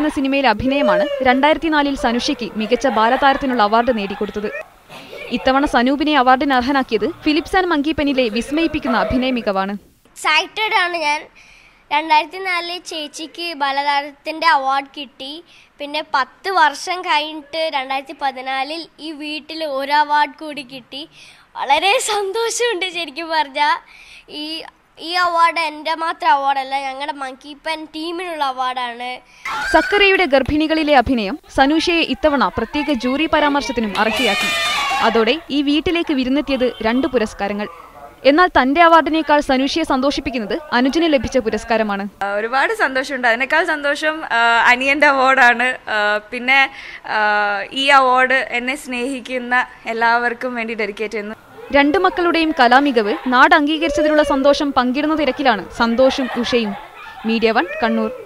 എന്ന സിനിമയിലെ അഭിനയമാണ് രണ്ടായിരത്തി നാലിൽ സനുഷയ്ക്ക് മികച്ച ബാലതാരത്തിനുള്ള അവാർഡ് നേടിക്കൊടുത്തത് ഇത്തവണ സനൂപിനെ അവാർഡിന് അർഹനാക്കിയത് ഫിലിപ്സ് ആൻഡ് മങ്കീപ്പനിലെ വിസ്മയിപ്പിക്കുന്ന അഭിനയ മികവാണ് എക്സൈറ്റഡ് ആണ് ഞാൻ രണ്ടായിരത്തി നാലിൽ ചേച്ചിക്ക് ബാലതാരത്തിൻ്റെ അവാർഡ് കിട്ടി പിന്നെ പത്ത് വർഷം കഴിഞ്ഞിട്ട് രണ്ടായിരത്തി പതിനാലിൽ ഈ വീട്ടിൽ ഒരു അവാർഡ് കൂടി കിട്ടി വളരെ സന്തോഷമുണ്ട് ശരിക്കും പറഞ്ഞാൽ ഈ ഈ അവാർഡ് എൻ്റെ മാത്രം അവാർഡല്ല ഞങ്ങളുടെ മങ്കീപ്പൻ ടീമിനുള്ള അവാർഡാണ് സക്കറയുടെ ഗർഭിണികളിലെ അഭിനയം സനൂഷയെ ഇത്തവണ പ്രത്യേക ജൂറി പരാമർശത്തിനും അർഹയാക്കി അതോടെ ഈ വീട്ടിലേക്ക് വിരുന്നെത്തിയത് രണ്ട് പുരസ്കാരങ്ങൾ എന്നാൽ തന്റെ അവാർഡിനേക്കാൾ സനൂഷയെ സന്തോഷിപ്പിക്കുന്നത് അനുജന് ലഭിച്ച പുരസ്കാരമാണ് ആ, ഒരുപാട് സന്തോഷമുണ്ട് അതിനേക്കാൾ സന്തോഷം ആ, അനിയന്റെ അവാർഡാണ് ആ, പിന്നെ ആ, ഈ അവാർഡ് എന്നെ സ്നേഹിക്കുന്ന എല്ലാവർക്കും വേണ്ടി ഡെഡിക്കേറ്റ് ചെയ്യുന്നു രണ്ട് മക്കളുടെയും കലാമികവ് നാട് അംഗീകരിച്ചതിലുള്ള സന്തോഷം പങ്കിടുന്ന തിരക്കിലാണ് സന്തോഷും ഉഷയും മീഡിയ വൺ കണ്ണൂർ